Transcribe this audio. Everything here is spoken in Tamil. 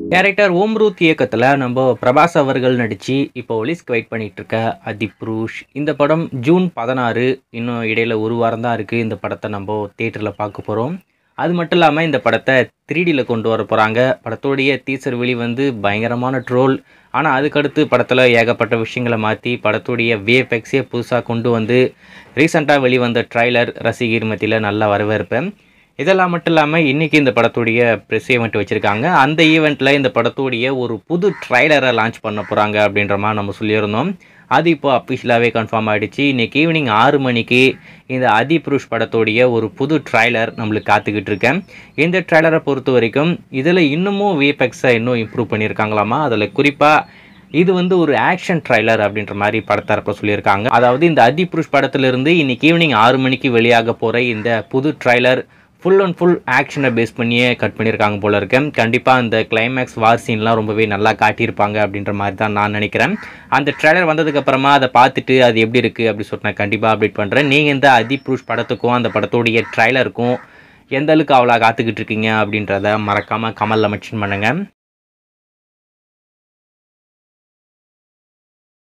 டேரக்டர் ஓம் ரூத் இயக்கத்தில் நம்ம பிரபாஸ் அவர்கள் நடித்து இப்போ ஒலிஸ்க்கு வெயிட் பண்ணிட்டு இருக்க அதிப்ரூஷ் இந்த படம் ஜூன் பதினாறு இன்னும் இடையில ஒரு வாரம் தான் இருக்குது இந்த படத்தை நம்ம தேட்டரில் பார்க்க போகிறோம் அது மட்டும் இல்லாமல் இந்த படத்தை த்ரீடியில் கொண்டு வர போகிறாங்க படத்தோடைய டீசர் வெளி வந்து பயங்கரமான ட்ரோல் ஆனால் அதுக்கடுத்து படத்தில் ஏகப்பட்ட விஷயங்களை மாற்றி படத்துடைய விஎஃப்எக்ஸே புதுசாக கொண்டு வந்து ரீசெண்டாக வெளிவந்த ட்ரைலர் ரசிகர் மத்தியில் நல்ல வரவேற்பேன் இதெல்லாம் மட்டும் இல்லாமல் இன்றைக்கி இந்த படத்துடைய ப்ரெஸ் ஈவெண்ட் வச்சுருக்காங்க அந்த ஈவெண்ட்டில் இந்த படத்துடைய ஒரு புது ட்ரைலரை லான்ச் பண்ண போகிறாங்க அப்படின்ற மாதிரி நம்ம சொல்லியிருந்தோம் அது இப்போ அஃபிஷியலாகவே கன்ஃபார்ம் ஆகிடுச்சு இன்றைக்கி ஈவினிங் ஆறு மணிக்கு இந்த அதி புருஷ் படத்துடைய ஒரு புது ட்ரைலர் நம்மளுக்கு காத்துக்கிட்டு இருக்கேன் இந்த ட்ரைலரை பொறுத்த வரைக்கும் இதில் இன்னமும் விஎஃப்எக்ஸை இன்னும் இம்ப்ரூவ் பண்ணியிருக்காங்களாமா அதில் குறிப்பாக இது வந்து ஒரு ஆக்ஷன் ட்ரைலர் அப்படின்ற மாதிரி படத்தரப்பில் சொல்லியிருக்காங்க அதாவது இந்த அதி புருஷ் படத்திலிருந்து இன்னைக்கு ஈவினிங் ஆறு மணிக்கு வெளியாக போகிற இந்த புது ட்ரைலர் ஃபுல் அண்ட் ஃபுல் ஆக்ஷனை பேஸ் பண்ணியே கட் பண்ணியிருக்காங்க போல இருக்கு கண்டிப்பாக அந்த கிளைமேக்ஸ் வார் சீன்லாம் ரொம்பவே நல்லா காட்டியிருப்பாங்க அப்படின்ற மாதிரி தான் நான் நினைக்கிறேன் அந்த ட்ரைலர் வந்ததுக்கப்புறமா அதை பார்த்துட்டு அது எப்படி இருக்குது அப்படி சொல்லிட்டு நான் கண்டிப்பாக அப்டேட் பண்ணுறேன் நீங்கள் இந்த அதி புருஷ் படத்துக்கும் அந்த படத்துடைய ட்ரைலருக்கும் எந்த அளவுக்கு அவ்வளோ காத்துக்கிட்டு இருக்கீங்க அப்படின்றத மறக்காமல் கமலில் மென்ஷன் பண்ணுங்கள்